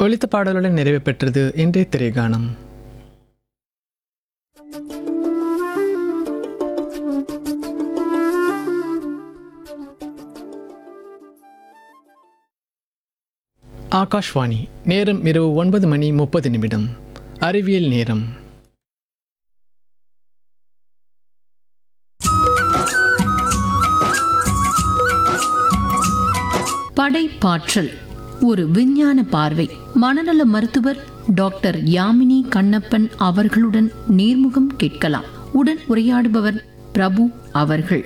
ஒலித்த பாடலுடன் நிறைவு பெற்றது இன்றைய திரைகானம் ஆகாஷ்வாணி நேரம் இரவு ஒன்பது மணி முப்பது நிமிடம் அறிவியல் நேரம் படைப்பாற்றல் ஒரு விஞ்ஞான பார்வை மனநல மருத்துவர் டாக்டர் யாமினி கண்ணப்பன் அவர்களுடன் நேர்முகம் கேட்கலாம் உடன் உரையாடுபவர் பிரபு அவர்கள்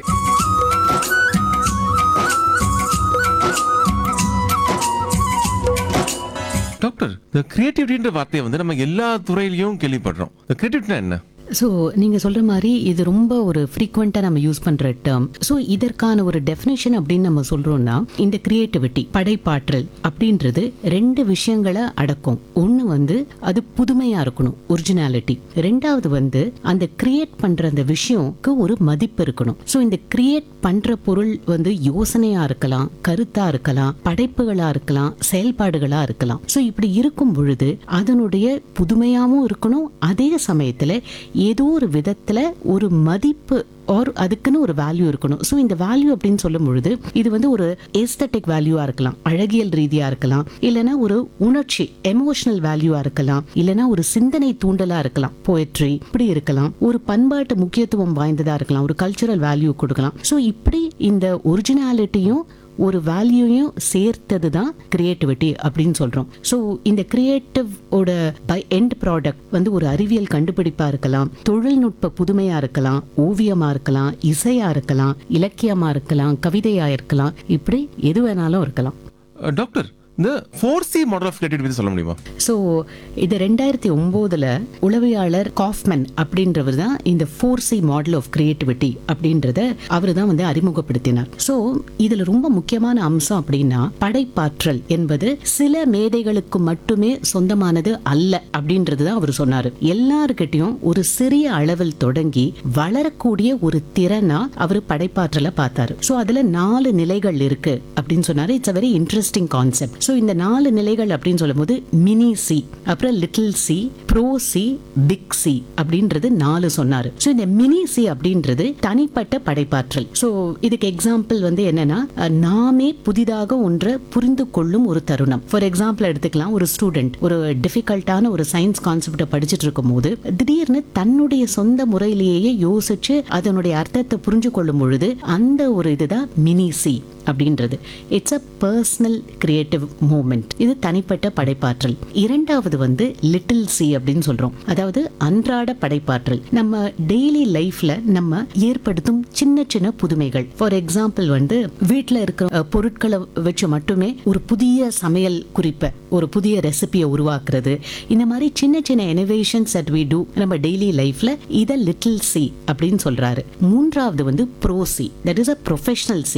டாக்டர் இந்த கிரியேட்டிவிட்டின்ற வார்த்தையை வந்து நம்ம எல்லா துறையிலையும் கேள்விப்படுறோம் இந்த கிரியேட்டிவிட்டினா என்ன ஸோ நீங்கள் சொல்கிற மாதிரி இது ரொம்ப ஒரு ஃப்ரீக்வெண்ட்டாக நம்ம யூஸ் பண்ணுற டேர்ம் ஸோ இதற்கான ஒரு டெஃபினேஷன் அப்படின்னு நம்ம சொல்கிறோம்னா இந்த கிரியேட்டிவிட்டி படைப்பாற்றல் அப்படின்றது ரெண்டு விஷயங்களை அடக்கும் ஒன்று வந்து அது புதுமையாக இருக்கணும் ஒரிஜினாலிட்டி ரெண்டாவது வந்து அந்த கிரியேட் பண்ணுற அந்த விஷயம்க்கு ஒரு மதிப்பு இருக்கணும் ஸோ இந்த கிரியேட் பண்ணுற பொருள் வந்து யோசனையாக இருக்கலாம் கருத்தாக இருக்கலாம் படைப்புகளாக இருக்கலாம் செயல்பாடுகளாக இருக்கலாம் ஸோ இப்படி இருக்கும் பொழுது அதனுடைய புதுமையாகவும் இருக்கணும் அதே சமயத்தில் ஏதோ ஒரு விதத்தில் ஒரு மதிப்பு ஆர் அதுக்குன்னு ஒரு வேல்யூ இருக்கணும் ஸோ இந்த வேல்யூ அப்படின்னு சொல்லும் பொழுது இது வந்து ஒரு ஏஸ்தட்டிக் வேல்யூவாக இருக்கலாம் அழகியல் ரீதியாக இருக்கலாம் இல்லைன்னா ஒரு உணர்ச்சி எமோஷனல் வேல்யூவாக இருக்கலாம் இல்லைன்னா ஒரு சிந்தனை தூண்டலாக இருக்கலாம் போயட்ரி இப்படி இருக்கலாம் ஒரு பண்பாட்டு முக்கியத்துவம் வாய்ந்ததாக இருக்கலாம் ஒரு கல்ச்சுரல் வேல்யூ கொடுக்கலாம் ஸோ இப்படி இந்த ஒரிஜினாலிட்டியும் ஒரு வேல்யூயும் சேர்த்தது தான் கிரியேட்டிவிட்டி அப்படின்னு சொல்றோம் ஸோ இந்த கிரியேட்டிவ் ஓட பை எண்ட் ப்ராடக்ட் வந்து ஒரு அறிவியல் கண்டுபிடிப்பா இருக்கலாம் தொழில்நுட்ப புதுமையா இருக்கலாம் ஓவியமா இருக்கலாம் இசையா இருக்கலாம் இலக்கியமா இருக்கலாம் கவிதையா இருக்கலாம் இப்படி எது வேணாலும் இருக்கலாம் அஹ், டாக்டர் இந்த four C model of creativity பற்றி சொல்ல முடியுமா ஸோ இது ரெண்டாயிரத்தி ஒம்போதில் உளவியாளர் காஃப்மன் அப்படின்றவர் தான் இந்த four C model of creativity அப்படின்றத அவர் தான் வந்து அறிமுகப்படுத்தினார் ஸோ இதில் ரொம்ப முக்கியமான அம்சம் அப்படின்னா படைப்பாற்றல் என்பது சில மேதைகளுக்கு மட்டுமே சொந்தமானது அல்ல அப்படின்றது தான் அவர் சொன்னார் எல்லாருக்கிட்டையும் ஒரு சிறிய அளவில் தொடங்கி வளரக்கூடிய ஒரு திறனா அவர் படைப்பாற்றலை பார்த்தாரு ஸோ அதில் நாலு நிலைகள் இருக்கு அப்படின்னு சொன்னாரு it's a very interesting concept so இந்த நாலு நிலைகள் அப்படின்னு சொல்லும்போது மினி சி அப்புறம் little C pro C big C அப்படின்றது நாலு சொன்னாரு ஸோ இந்த மினி சி அப்படின்றது தனிப்பட்ட படைப்பாற்றல் ஸோ இதுக்கு எக்ஸாம்பிள் வந்து என்னன்னா அஹ், நாமே புதிதாக ஒன்றை புரிந்து கொள்ளும் ஒரு தருணம் ஃபார் எக்ஸாம்பிள் எடுத்துக்கலாம் ஒரு ஸ்டூடெண்ட் ஒரு டிஃபிகல்ட்டான ஒரு சயின்ஸ் கான்செப்டை படிச்சுட்டு இருக்கும்போது திடீர்னு தன்னுடைய சொந்த முறையிலேயே யோசிச்சு அதனுடைய அர்த்தத்தை புரிஞ்சு கொள்ளும் பொழுது அந்த ஒரு இதுதான் மினி சி அப்படின்றது it's a personal creative moment இது தனிப்பட்ட படைப்பாற்றல் இரண்டாவது வந்து லிட்டில் சி அப்படின்னு சொல்றோம் அதாவது அன்றாட படைப்பாற்றல் நம்ம டெய்லி லைஃப்ல நம்ம ஏற்படுத்தும் சின்ன சின்ன புதுமைகள் ஃபார் எக்ஸாம்பிள் வந்து வீட்டில் இருக்கிற அஹ், பொருட்களை வச்சு மட்டுமே ஒரு புதிய சமையல் குறிப்பை ஒரு புதிய ரெசிபியை உருவாக்குறது இந்த மாதிரி சின்ன சின்ன இனோவேஷன்ஸ் அட் வி டூ நம்ம டெய்லி லைஃப்ல இதை லிட்டில் சி அப்படின்னு சொல்றாரு மூன்றாவது வந்து pro C that is a professional C